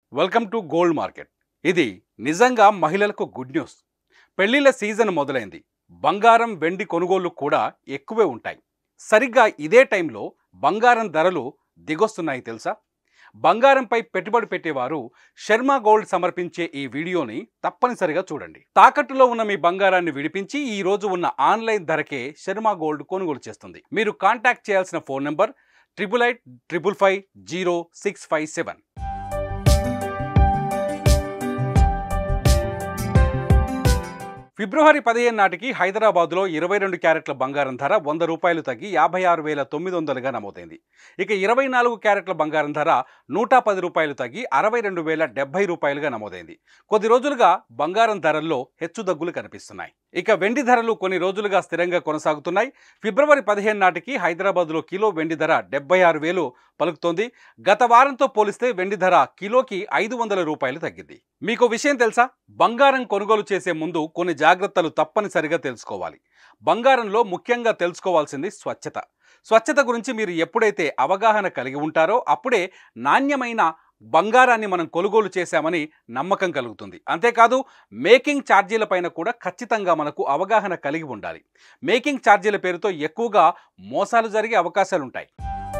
welcome to gold market ఇది నిజంగా మహిళలకు గుడ్ న్యూస్ పెళ్లిళ్ళ సీజన్ మొదలైంది బంగారం వెండి కొనుగోళ్లు కూడా ఎక్కువే ఉంటాయి సరిగ్గా ఇదే టైంలో బంగారం ధరలు దిగొస్తున్నాయి తెలుసా బంగారంపై పెట్టుబడి పెట్టేవారు శర్మ గోల్డ్ సమర్పించే ఈ వీడియోని తప్పనిసరిగా చూడండి తాకట్టులో ఉన్న మీ బంగారాన్ని విడిపించి ఈ రోజు ఉన్న ఆన్లైన్ ధరకే శర్మ గోల్డ్ కొనుగోలు చేస్తుంది మీరు కాంటాక్ట్ చేయాల్సిన phone number triple eight triple five zero six five seven ఫిబ్రవరి పదిహేను నాటికి హైదరాబాద్లో ఇరవై రెండు క్యారెట్ల బంగారం ధర వంద రూపాయలు తగ్గి యాభై ఆరు వేల తొమ్మిది వందలుగా నమోదైంది ఇక ఇరవై నాలుగు క్యారెట్ల బంగారం ధర నూట పది రూపాయలు తగ్గి అరవై రెండు వేల డెబ్బై రూపాయలుగా నమోదైంది కొద్ది రోజులుగా బంగారం ధరల్లో హెచ్చుదగ్గులు కనిపిస్తున్నాయి ఇక వెండి ధరలు కొన్ని రోజులుగా స్థిరంగా కొనసాగుతున్నాయి ఫిబ్రవరి పదిహేను నాటికి హైదరాబాద్లో కిలో వెండి ధర డెబ్బై ఆరు వేలు పలుకుతోంది గత వారంతో పోలిస్తే వెండి ధర కిలోకి ఐదు వందల రూపాయలు తగ్గింది మీకు విషయం తెలుసా బంగారం కొనుగోలు చేసే ముందు కొన్ని జాగ్రత్తలు తప్పనిసరిగా తెలుసుకోవాలి బంగారంలో ముఖ్యంగా తెలుసుకోవాల్సింది స్వచ్ఛత స్వచ్ఛత గురించి మీరు ఎప్పుడైతే అవగాహన కలిగి ఉంటారో అప్పుడే నాణ్యమైన బంగారాన్ని మనం కొనుగోలు చేశామని నమ్మకం కలుగుతుంది అంతేకాదు మేకింగ్ ఛార్జీల పైన కూడా ఖచ్చితంగా మనకు అవగాహన కలిగి ఉండాలి మేకింగ్ ఛార్జీల పేరుతో ఎక్కువగా మోసాలు జరిగే అవకాశాలు ఉంటాయి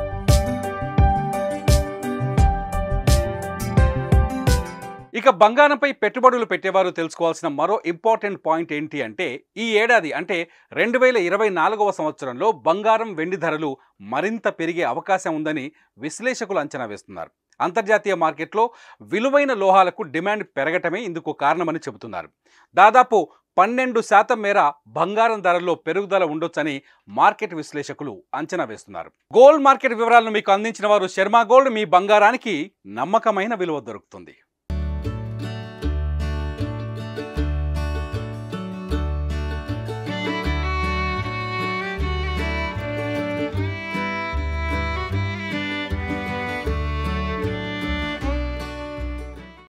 ఇక బంగారంపై పెట్టుబడులు పెట్టేవారు తెలుసుకోవాల్సిన మరో ఇంపార్టెంట్ పాయింట్ ఏంటి అంటే ఈ ఏడాది అంటే రెండు వేల ఇరవై నాలుగవ సంవత్సరంలో బంగారం వెండి ధరలు మరింత పెరిగే అవకాశం ఉందని విశ్లేషకులు అంచనా వేస్తున్నారు అంతర్జాతీయ మార్కెట్లో విలువైన లోహాలకు డిమాండ్ పెరగటమే ఇందుకు కారణమని చెబుతున్నారు దాదాపు పన్నెండు శాతం మేర బంగారం ధరల్లో పెరుగుదల ఉండొచ్చని మార్కెట్ విశ్లేషకులు అంచనా వేస్తున్నారు గోల్డ్ మార్కెట్ వివరాలను మీకు అందించిన వారు శర్మ గోల్డ్ మీ బంగారానికి నమ్మకమైన విలువ దొరుకుతుంది